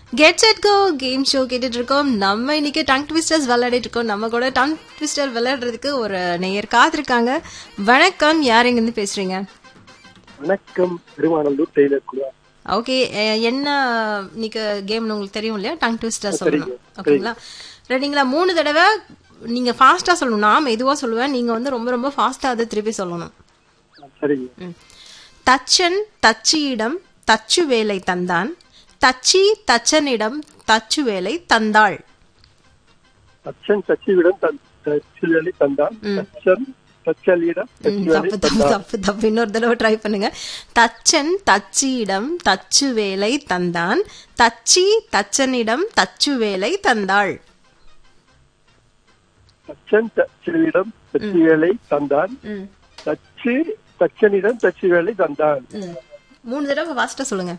Get set go game show கேட்டுட்டு இருக்கோம் நம்ம இன்னைக்கு டங் ட்விஸ்டர்ஸ் விளையாடிட்டு இருக்கோம் நம்ம கூட டங் ட்விஸ்டர் விளையாடுறதுக்கு ஒரு நேயர் காத்திருக்காங்க வணக்கம் யார் இருந்து பேசுறீங்க வணக்கம் பெருமானந்தூர் டெய்லர் குழா ஓகே என்ன இன்னைக்கு கேம் உங்களுக்கு தெரியும் இல்லையா டங் ட்விஸ்டர் சொல்லணும் ஓகேங்களா ரெடிங்களா மூணு தடவை நீங்க ஃபாஸ்டா சொல்லணும் நான் மெதுவா சொல்லுவேன் நீங்க வந்து ரொம்ப ரொம்ப ஃபாஸ்டா அதை திருப்பி சொல்லணும் சரிங்க ம். தச்சன் தச்சியிடம் தச்சு வேலை தந்தான் தச்சி தச்சனிடம் தச்சு வேலை தந்தாள் தச்சன் தச்சிவிடம் தன் தச்சிலி தந்தான் தச்சன் தச்சலியிடம் ம், தச்சிவலி தப்பு தப்பு தப்பு தப்பு இன்னொரு தடவை ட்ரை பண்ணுங்க தச்சன் தச்சியிடம் தச்சு வேலை தந்தான் தச்சி தச்சனிடம் தச்சு வேலை தந்தாள் தச்சன் தச்சிலிடம் தச்சி வேலை தந்தான் ம், தச்சு தச்சனிடம் தச்சி வேலை தந்தான் ம். மூணு தடவை ஃபாஸ்டா சொல்லுங்க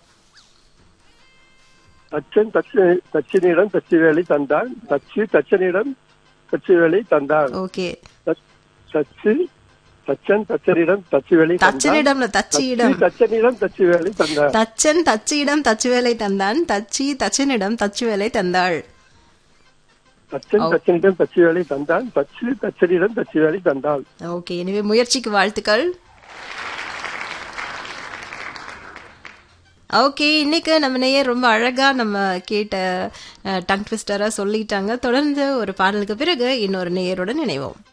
தச்சன் தச்சு தச்சனிடம் தச்சி வேலை தந்தான் தச்சு தச்சனிடம் தச்சி வேலை தந்தான் ஓகே தச்- தச்சு தச்சன் தச்சனிடம் தச்சி வேலை தந்தான் தச்சனிடம் தச்சியிடம் தச்சு தச்சனிடம் தச்சி வேலை தந்தான் தச்சன் தச்சியிடம் தச்சு வேலை தந்தான் தச்சி தச்சனிடம் தச்சு வேலை தந்தாள் தச்சன் தச்சனிடம் தச்சி வேலை தந்தான் தச்சு தச்சனிடம் தச்சி வேலை தந்தாள் ஓகே எனவே முயற்சிக்கு வாழ்த்துக்கள் ஓகே இன்னைக்கு நம்ம நேயர் ரொம்ப அழகா நம்ம கேட்ட டங் ட்விஸ்டரா சொல்லிட்டாங்க தொடர்ந்து ஒரு பாடலுக்கு பிறகு இன்னொரு நேயரோட நினைவோம்